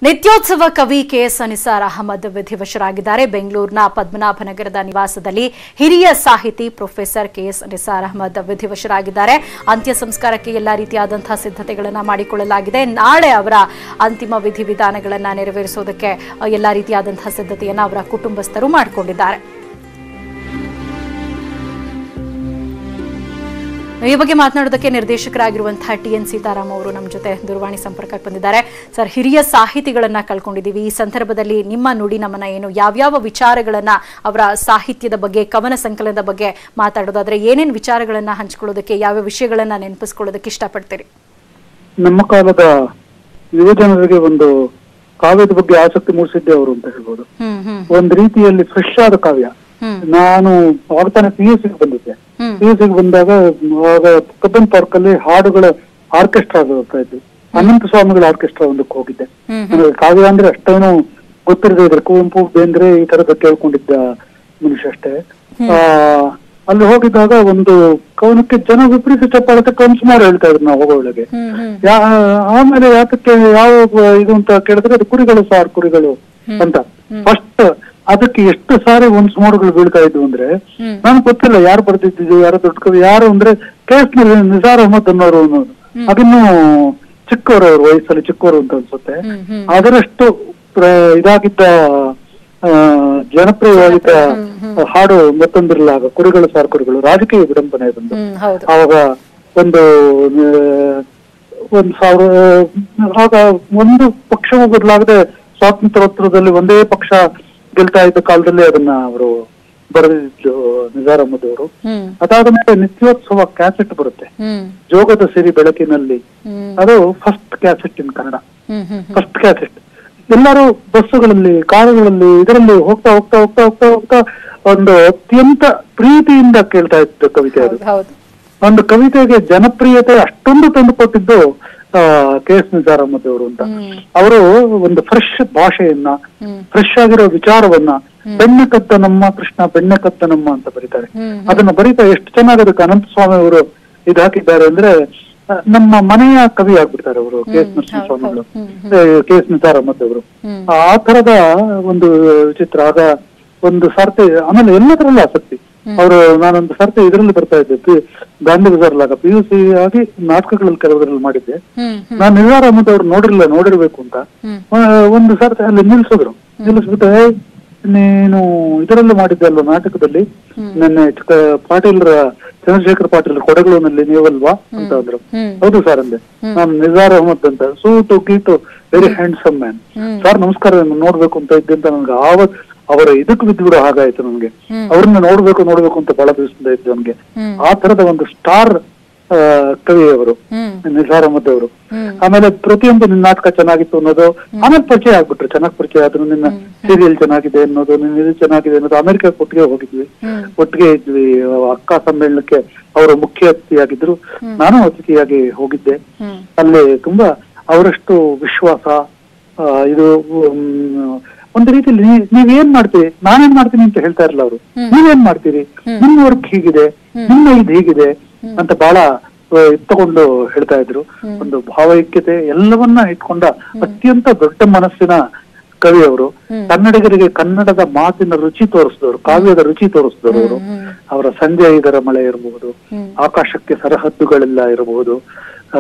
ನಿತ್ಯೋತ್ಸವ ಕವಿ ಕೆಎಸ್ ನಿಸಾರ್ ಅಹಮದ್ ವಿಧಿವಶರಾಗಿದ್ದಾರೆ ಬೆಂಗಳೂರಿನ ಪದ್ಮನಾಭನಗರದ ನಿವಾಸದಲ್ಲಿ ಹಿರಿಯ ಸಾಹಿತಿ ಪ್ರೊಫೆಸರ್ ಕೆಎಸ್ ನಿಸಾರ್ ಅಹಮದ್ ವಿಧಿವಶರಾಗಿದ್ದಾರೆ ಅಂತ್ಯ ಸಂಸ್ಕಾರಕ್ಕೆ ಎಲ್ಲಾ ರೀತಿಯಾದಂತಹ ಸಿದ್ಧತೆಗಳನ್ನು ಮಾಡಿಕೊಳ್ಳಲಾಗಿದೆ ನಾಳೆ ಅವರ ಅಂತಿಮ ವಿಧಿವಿಧಾನಗಳನ್ನು ನೆರವೇರಿಸುವುದಕ್ಕೆ ಅ, ಎಲ್ಲಾ ರೀತಿಯಾದಂತಹ ಸಿದ್ಧತೆಯನ್ನು ಅವರ ಕುಟುಂಬಸ್ಥರು ಮಾಡಿಕೊಂಡಿದ್ದಾರೆ ಈ ಬಗ್ಗೆ ಮಾತನಾಡೋದಕ್ಕೆ ನಿರ್ದೇಶಕರಾಗಿರುವಂತಹ ಟಿ ಎನ್ ಸೀತಾರಾಮ್ ಅವರು ನಮ್ಮ ಜೊತೆ ದೂರವಾಣಿ ಸಂಪರ್ಕಕ್ಕೆ ಬಂದಿದ್ದಾರೆ ಸರ್ ಹಿರಿಯ ಸಾಹಿತಿಗಳನ್ನ ಕಳ್ಕೊಂಡಿದ್ದೀವಿ ಈ ಸಂದರ್ಭದಲ್ಲಿ ನಿಮ್ಮ ನುಡಿ ನಮನ ಏನು ಯಾವ್ಯಾವ ವಿಚಾರಗಳನ್ನ ಅವರ ಸಾಹಿತ್ಯದ ಬಗ್ಗೆ ಕವನ ಸಂಕಲನದ ಬಗ್ಗೆ ಮಾತಾಡೋದಾದ್ರೆ ಏನೇನು ವಿಚಾರಗಳನ್ನ ಹಂಚ್ಕೊಳ್ಳೋದಕ್ಕೆ ಯಾವ ವಿಷಯಗಳನ್ನ ನೆನಪಿಸ್ಕೊಳ್ಳೋದಕ್ಕೆ ಇಷ್ಟಪಡ್ತೀರಿ ನಮ್ಮ ಕಾಲದ ಯುವಜನರಿಗೆ ಒಂದು ಕಾವ್ಯದ ಬಗ್ಗೆ ಆಸಕ್ತಿ ಮೂಡಿಸಿದ್ದೆ ಅವರು ಅಂತ ಹೇಳ್ಬೋದು ಹ್ಮ್ ಹ್ಮ್ ಒಂದು ರೀತಿಯಲ್ಲಿ ಫ್ರೆಶ್ ಆದ ಕಾವ್ಯ ಹ್ಮ್ ನಾನು ಆಗ ತಾನೇ ಪಿ ಯು ಸಿಗೆ ಬಂದಿದ್ದೆ ಹ್ಮ್ ಪಿ ಯು ಸಿಗೆ ಬಂದಾಗ ಆಗ ಕಬ್ಬನ್ ಪಾರ್ಕ್ ಅಲ್ಲಿ ಹಾಡುಗಳ ಆರ್ಕೆಸ್ಟ್ರಾ ಬರ್ತಾ ಇದ್ವು ಅನಂತ ಸ್ವಾಮಿಗಳ ಆರ್ಕೆಸ್ಟ್ರಾ ಒಂದಕ್ಕೆ ಹೋಗಿದ್ದೆ ಹ್ಮ್ ನನಗೆ ಕಾವ್ಯ ಅಂದ್ರೆ ಅಷ್ಟೇನು ಗೊತ್ತಿರದೇ ಇದ್ರೆ ಕುವೆಂಪು ಬೇಂದ್ರೆ ಈ ತರದ ಕೇಳ್ಕೊಂಡಿದ್ದ ಮನುಷ್ಯ ಅಷ್ಟೇ ಆ ಅಲ್ಲಿ ಹೋಗಿದ್ದಾಗ ಒಂದು ಕವನಕ್ಕೆ ಜನ ವಿಪರೀತ ಚಪ್ಪಾಳತೆ ಕವನ ಸುಮಾರು ಹೇಳ್ತಾ ಇದ್ರು ನಾವು ಹೋಗೋ ಒಳಗೆ ಹ್ಮ್ ಹ್ಮ್ ಯಾ ಆಮೇಲೆ ಯಾತಕ್ಕೆ ಯಾವ ಇದು ಅಂತ ಕೇಳಿದ್ರೆ ಅದು ಕುರಿಗಳು ಸಾರ್ ಕುರಿಗಳು ಅಂತ ಫಸ್ಟ್ ಅದಕ್ಕೆ ಎಷ್ಟು ಸಾರಿ ಒಂದ್ ಸುಮಾರುಗಳು ಬೀಳ್ತಾ ಇದ್ವು ಅಂದ್ರೆ ಹ್ಮ್. ನನ್ಗೆ ಗೊತ್ತಿಲ್ಲ ಯಾರು ಬರ್ದಿದ್ದು ಯಾರು ದೊಡ್ಡ ಕವಿ ಯಾರು ಅಂದ್ರೆ ಕೆ ಎಸ್ ನಿಸಾರ್ ಅಹಮದ್ ಅನ್ನೋರು ಅನ್ನೋದು ಅದನ್ನು ಚಿಕ್ಕವರು ಅವ್ರ ವಯಸ್ಸಲ್ಲಿ ಚಿಕ್ಕವರು ಅಂತ ಅನ್ಸುತ್ತೆ ಹ್ಮ್ ಹ್ಮ್ ಅದರಷ್ಟು ಪ್ರ- ಇದಾಗಿದ್ದ ಆ, ಜನಪ್ರಿಯವಾಗಿದ್ದ ಹಾಡು ಮತ್ತೊಂದಿರಲ್ಲ ಆಗ ಕುರಿಗಳು ಸಾರ್ ಕುರಿಗಳು ರಾಜಕೀಯ ವಿಡಂಬನೆ ಬಂದು ಹ್ಮ್ ಹೌದು ಆವಾಗ ಒಂದು ಆ, ಒಂದು ಸಾವಿರ ಆಗ ಒಂದು ಪಕ್ಷವೂ ಬದಲಾಗದೆ ಸ್ವಾತಂತ್ರ್ಯೋತ್ತರದಲ್ಲಿ ಒಂದೇ ಪಕ್ಷ ಗೆಲ್ತಾ ಇದ್ದ ಕಾಲದಲ್ಲಿ ಅದನ್ನ ಅವರು ಬರೆದಿದ್ದು ನಿಜಾರ್ ಅಹಮದ್ ಅವರು ಹ್ಮ್ ಅದಾದ ಮೇಲೆ ನಿತ್ಯೋತ್ಸವ ಕ್ಯಾಸೆಟ್ ಬರುತ್ತೆ ಹ್ಮ್ ಜೋಗದ ಸಿರಿ ಬೆಳಕಿನಲ್ಲಿ ಹ್ಮ್ ಅದು first cassette in Kannada hmm hmm first cassette ಎಲ್ಲರೂ ಬಸ್ಸುಗಳಲ್ಲಿ ಕಾರುಗಳಲ್ಲಿ ಇದರಲ್ಲಿ ಹೋಗ್ತಾ ಹೋಗ್ತಾ ಹೋಗ್ತಾ ಹೋಗ್ತಾ ಹೋಗ್ತಾ ಒಂದು ಅತ್ಯಂತ ಪ್ರೀತಿಯಿಂದ ಕೇಳ್ತಾ ಇತ್ತು ಕವಿತೆ ಅದು ಹೌದು ಹೌದು ಒಂದು ಕವಿತೆಗೆ ಜನಪ್ರಿಯತೆ ಅಷ್ಟೊಂದು ತಂದುಕೊಟ್ಟಿದ್ದು ಕೆ ಎಸ್ ನಿಜಾರ್ ಅಹಮದ್ ಅವರು ಅಂತ ಹ್ಮ್ ಅವರು ಒಂದು ಫ್ರೆಶ್ ಭಾಷೆಯನ್ನ ಹ್ಮ್ ಫ್ರೆಶ್ ಆಗಿರೋ ವಿಚಾರವನ್ನ ಬೆಣ್ಣೆ ಕತ್ತ ನಮ್ಮ ಕೃಷ್ಣ ಬೆಣ್ಣೆ ಕತ್ತ ನಮ್ಮ ಅಂತ ಬರೀತಾರೆ ಹ್ಮ್ ಅದನ್ನ ಬರೀತಾ ಎಷ್ಟು ಚೆನ್ನಾಗಿ ಅದಕ್ಕೆ ಅನಂತ ಸ್ವಾಮಿ ಅವರು ಇದು ಹಾಕಿದ್ದಾರೆ ಅಂದ್ರೆ ಆ, ನಮ್ಮ ಮನೆಯ ಕವಿ ಆಗ್ಬಿಡ್ತಾರೆ ಅವರು ಕೆ ಎಸ್ ನರಸಿಂಹಸ್ವಾಮಿಗಳು ಹ್ಮ್ ಕೆ ಎಸ್ ನಿಜಾರ್ ಅಹಮದ್ ಅವರು ಹ್ಮ್ ಆ ತರದ ಒಂದು ಚಿತ್ರ ಆಗ ಒಂದು ಸರ್ತಿ ಆಮೇಲೆ ಎಲ್ಲದರಲ್ಲೂ ಆಸಕ್ತಿ ಅವರು ನಾನೊಂದು ಸರ್ತಿ ಇದರಲ್ಲಿ ಬರ್ತಾ ಇದ್ದೆ ಪಿ ಗಾಂಧಿ ಬಜಾರ್ಲಾಗ ಪಿ ಯು ಸಿ ಆಗಿ ನಾಟಕಗಳಲ್ಲಿ ಕೆಲವರಲ್ಲಿ ಮಾಡಿದ್ದೆ ಹ್ಮ್ ಹ್ಮ್ ನಾನು ನಿಜಾರ್ ಅಹಮದ್ ಅವ್ರು ನೋಡಿರ್ಲಿಲ್ಲ ನೋಡಿರ್ಬೇಕು ಅಂತ ಹ್ಮ್ ಆ, ಒಂದು ಸರ್ತಿ ಅಲ್ಲಿ ನಿಲ್ಸಿದ್ರು ನಿಲ್ಲಿಸ್ಬಿಟ್ಟು "ಏ, ನೀನು ಇದರಲ್ಲಿ ಮಾಡಿದ್ದೆ ಅಲ್ವಾ ನಾಟಕದಲ್ಲಿ ನನ್ನ ಚಿಕ್ಕ ಪಾಟೀಲ್ರ ಚಂದ್ರಶೇಖರ್ ಪಾಟೀಲ್ ಕೊಡಗಲೂನಲ್ಲಿ ನೀವಲ್ವಾ ಅಂತ ಅಂದ್ರು ಹ್ಮ್ ಹೌದು ಸರ್ ಅಂದೆ ನಾನು ನಿಜಾರ್ ಅಹಮದ್ ಅಂತ ಸೂಟು ಗೀಟು ವೆರಿ ಹ್ಯಾಂಡ್ಸಮ್ ಮ್ಯಾನ್ ಹ್ಮ್. ಸರ್ ನಮಸ್ಕಾರ ನಿಮ್ಮನ್ನ ನೋಡ್ಬೇಕು ಅಂತ ಇದ್ದೆ ಅಂತ ನನ್ಗೆ ಆವತ್ ಅವರ ಇದಕ್ಕೆ ಬಿದ್ದುಬಿಡೋ ಹಾಗಾಯ್ತು ನನ್ಗೆ ಹ್ಮ್. ಅವ್ರನ್ನ ನೋಡ್ಬೇಕು ನೋಡ್ಬೇಕು ಅಂತ ಬಹಳ ದಿವಸದಿಂದ ಇದ್ದು ನನ್ಗೆ ಹ್ಮ್. ಆ ತರದ ಒಂದು ಸ್ಟಾರ್ ಕವಿ ಅವರು ಹ್ಮ್ ನಿಸಾರ್ ಅಹಮದ್ ಅವರು ಹ್ಮ್ ಆಮೇಲೆ ಪ್ರತಿಯೊಂದು ನಿನ್ನ ನಾಟಕ ಚೆನ್ನಾಗಿತ್ತು ಅನ್ನೋದು ಆಮೇಲೆ ಪರಿಚಯ ಆಗ್ಬಿಟ್ರು ಚೆನ್ನಾಗಿ ಪರಿಚಯ ಆದ್ರು ನಿನ್ನ ಸೀರಿಯಲ್ ಚೆನ್ನಾಗಿದೆ ಅನ್ನೋದು ನಿನ್ನ ಇದು ಚೆನ್ನಾಗಿದೆ ಅನ್ನೋದು ಅಮೆರಿಕ ಒಟ್ಟಿಗೆ ಹೋಗಿದ್ವಿ ಹ್ಮ್ ಒಟ್ಟಿಗೆ ಇದ್ವಿ ಅಕ್ಕ ಸಮ್ಮೇಳನಕ್ಕೆ ಅವರು ಮುಖ್ಯ ಅತಿಥಿಯಾಗಿದ್ರು ನಾನು ಅತಿಥಿಯಾಗಿ ಹೋಗಿದ್ದೆ ಹ್ಮ್ ಅಲ್ಲಿ ತುಂಬಾ ಅವರಷ್ಟು ವಿಶ್ವಾಸ ಆ, ಇದು ಉಮ್, ಒಂದು ರೀತಿಯಲ್ಲಿ ನೀ- ನೀವೇನ್ ಮಾಡ್ತೀರಿ ನಾನೇನ್ ಮಾಡ್ತೀನಿ ಅಂತ ಹೇಳ್ತಾ ಇರಲ್ಲ ಅವರು ನೀವೇನ್ ಮಾಡ್ತೀರಿ ನಿಮ್ಮ ವರ್ಕ್ ಹೀಗಿದೆ ನಿಮ್ಮ ಇದು ಹೀಗಿದೆ ಅಂತ ಬಹಳ ಆ, ಇದ್ ತಗೊಂಡು ಹೇಳ್ತಾ ಇದ್ರು ಒಂದು ಭಾವೈಕ್ಯತೆ ಎಲ್ಲವನ್ನ ಇಟ್ಕೊಂಡ ಅತ್ಯಂತ ದೊಡ್ಡ ಮನಸ್ಸಿನ ಕವಿ ಅವರು ಕನ್ನಡಿಗರಿಗೆ ಕನ್ನಡದ ಮಾತಿನ ರುಚಿ ತೋರಿಸಿದವರು ಕಾವ್ಯದ ರುಚಿ ತೋರಿಸಿದವರು ಅವರು ಹ್ಮ್ ಅವರ ಸಂಜೆ ಇದರ ಮಳೆ ಇರಬಹುದು ಹ್ಮ್. ಆಕಾಶಕ್ಕೆ ಸರಹದ್ದುಗಳೆಲ್ಲ ಇರಬಹುದು ಆ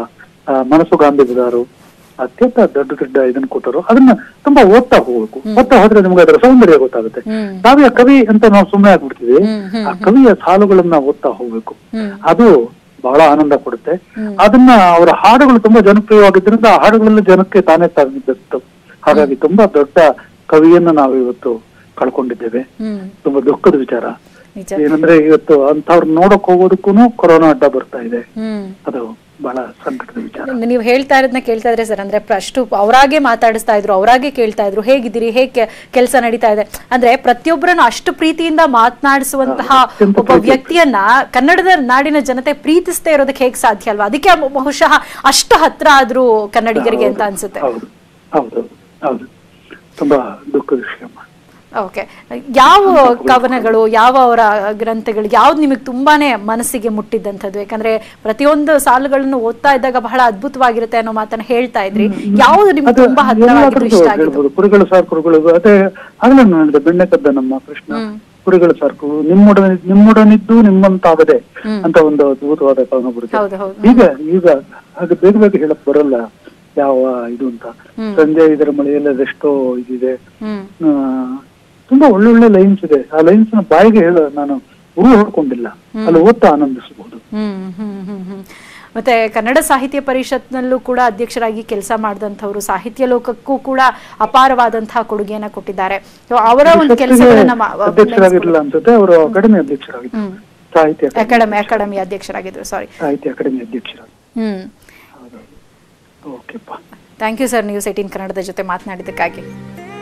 ಆ, ಮನಸ್ಸು ಗಾಂಧಿಬದಾರು ಅತ್ಯಂತ ದೊಡ್ಡ ದೊಡ್ಡ ಇದನ್ನ ಕೊಟ್ಟರು ಅದನ್ನ ತುಂಬಾ ಓದ್ತಾ ಹೋಗ್ಬೇಕು ಓದ್ತಾ ಹೋದ್ರೆ ನಿಮ್ಗೆ ಅದರ ಸೌಂದರ್ಯ ಗೊತ್ತಾಗುತ್ತೆ ಹ್ಮ್ ಕಾವ್ಯ ಕವಿ ಅಂತ ನಾವು ಸುಮ್ಮನೆ ಆಗ್ಬಿಡ್ತೀವಿ ಹ್ಮ್ ಹ್ಮ್ ಆ ಕವಿಯ ಸಾಲುಗಳನ್ನ ಓದ್ತಾ ಹೋಗ್ಬೇಕು ಹ್ಮ್ ಅದು ಬಹಳ ಆನಂದ ಕೊಡುತ್ತೆ ಅದನ್ನ ಅವರ ಹಾಡುಗಳು ತುಂಬಾ ಜನಪ್ರಿಯವಾಗಿದ್ದರಿಂದ ಆ ಹಾಡುಗಳೆಲ್ಲ ಜನಕ್ಕೆ ತಾನೇ ತಾಗಿದ್ದು ಹಾಗಾಗಿ ತುಂಬಾ ದೊಡ್ಡ ಕವಿಯನ್ನ ನಾವು ಇವತ್ತು ಕಳ್ಕೊಂಡಿದ್ದೇವೆ ಹ್ಮ್ ತುಂಬಾ ದುಃಖದ ವಿಚಾರ ನಿಜ ಏನಂದ್ರೆ ಇವತ್ತು ಅಂತವ್ರು ನೋಡಕ್ ಹೋಗೋದಕ್ಕೂ ಕೊರೋನಾ ಅಡ್ಡ ಬರ್ತಾ ಇದೆ ಹ್ಮ್ ಅದು ಬಹಳ ಸಂಕಟದ ವಿಚಾರ ನೀವು ಹೇಳ್ತಾ ಇರೋದನ್ನ ಕೇಳ್ತಾ ಇದ್ರೆ ಸರ್ ಅಂದ್ರೆ ಅಷ್ಟು ಅವರಾಗೆ ಮಾತಾಡಿಸ್ತಾ ಇದ್ರು ಅವರಾಗೆ ಕೇಳ್ತಾ ಇದ್ರು ಹೇಗಿದ್ದೀರಿ ಹೇಗೆ ಕೆಲಸ ನಡೀತಾ ಇದೆ ಅಂದ್ರೆ ಪ್ರತಿಯೊಬ್ಬರನ್ನ ಅಷ್ಟು ಪ್ರೀತಿಯಿಂದ ಮಾತನಾಡಿಸುವಂತಹ ಅತ್ಯಂತ ಒಬ್ಬ ವ್ಯಕ್ತಿಯನ್ನ ಕನ್ನಡದ ನಾಡಿನ ಜನತೆ ಪ್ರೀತಿಸದೇ ಇರೋದಕ್ಕೆ ಹೇಗೆ ಸಾಧ್ಯ ಅಲ್ವಾ ಅದಕ್ಕೆ ಅಮ್ಮ- ಬಹುಶಃ ಅಷ್ಟು ಹತ್ರ ಆದ್ರೂ ಕನ್ನಡಿಗರಿಗೆ ಅಂತ ಅನ್ಸುತ್ತೆ ಹೌದು ಹೌದು ಹೌದು ತುಂಬಾ ದುಃಖದ ವಿಷಯ ಓಕೆ ಯಾವ ಕವನಗಳು ಯಾವ ಅವರ ಗ್ರಂಥಗಳು ಯಾವ್ದು ನಿಮಗೆ ತುಂಬಾನೇ ಮನಸ್ಸಿಗೆ ಮುಟ್ಟಿದ್ದಂಥದ್ದು ಯಾಕಂದ್ರೆ ಪ್ರತಿಯೊಂದು ಸಾಲುಗಳನ್ನು ಓದ್ತಾ ಇದ್ದಾಗ ಬಹಳ ಅದ್ಭುತವಾಗಿರುತ್ತೆ ಅನ್ನೋ ಮಾತನ್ನ ಹೇಳ್ತಾ ಇದ್ರಿ ಯಾವ್ದು ನಿಮ್ಗೆ ಅದು ತುಂಬಾ ಹತ್ತಿರವಾಗಿದ್ದು ಎಲ್ಲಾದ್ರದ್ದು ಇಷ್ಟ ಆಗಿದ್ದು ಹೇಳ್ಬೋದು ಕುರಿಗಳು ಸಾರ್ ಕುರುಗಳು ಅದೇ ಆಗಲೇ ನಾನು ಹೇಳಿದೆ ಬೆಣ್ಣೆ ಕದ್ದ ನಮ್ಮ ಕೃಷ್ಣ ಕುರಿಗಳು ಸಾರ್ ಕುರು ನಿಮ್ಮೊಡನೆ ನಿಮ್ಮೊಡನಿದ್ದು ನಿಮ್ಮಂತಾಗದೆ ಅಂತ ಒಂದು ಅದ್ಭುತವಾದ ಕವನ ಬರುತ್ತೆ ಹೌದು ಹೌದು ಈಗ ಈಗ ಹಾಗೆ ಬೇಗ ಬೇಗ ಹೇಳಕ್ ಬರಲ್ಲ ಯಾವ ಇದು ಅಂತ ಸಂಜೆ ಇದರ ಮಳೆಯಲ್ಲ ಅದೆಷ್ಟೋ ಇದಿದೆ ಹ್ಮ್ ಆ, ತುಂಬಾ ಒಳ್ಳೊಳ್ಳೆ ಲೈನ್ಸ್ ಇದೆ ಆ ಲೈನ್ಸ್ ನ ಬಾಯಿಗೆ ಹೇಳ ನಾನು ಉರು ಹೊಡ್ಕೊಂಡಿಲ್ಲ ಅಲ್ಲಿ ಓದ್ತಾ ಆನಂದಿಸಬಹುದು ಹ್ಮ್ ಹ್ಮ್ ಹ್ಮ್ ಹ್ಮ್ ಮತ್ತೆ ಕನ್ನಡ ಸಾಹಿತ್ಯ ಪರಿಷತ್ನಲ್ಲೂ ಕೂಡ ಅಧ್ಯಕ್ಷರಾಗಿ ಕೆಲಸ ಮಾಡಿದಂಥವ್ರು ಸಾಹಿತ್ಯ ಲೋಕಕ್ಕೂ ಕೂಡ ಅಪಾರವಾದಂತಹ ಕೊಡುಗೆಯನ್ನ ಕೊಟ್ಟಿದ್ದಾರೆ So, ಅವರ ಒಂದು ಕೆಲಸಗಳನ್ನ ಮ- ಅಧ್ಯಕ್ಷರಾಗಿರ್ಲಿಲ್ಲ ಅನ್ಸುತ್ತೆ ಅವರು ಅಕಾಡೆಮಿ ಅಧ್ಯಕ್ಷರಾಗಿದ್ರು ಹ್ಮ್ ಸಾಹಿತ್ಯ ಅಕಾಡೆಮಿ ಅಕಾಡೆಮಿ ಅಧ್ಯಕ್ಷರಾಗಿದ್ರು ಸಾರಿ ಸಾಹಿತ್ಯ ಅಕಾಡೆಮಿ ಅಧ್ಯಕ್ಷರಾಗಿ ಹ್ಮ್ ಓಕೆಪ್ಪ thank you sir news eighteen ಕನ್ನಡದ ಜೊತೆ ಮಾತನಾಡಿದ್ದಕ್ಕಾಗಿ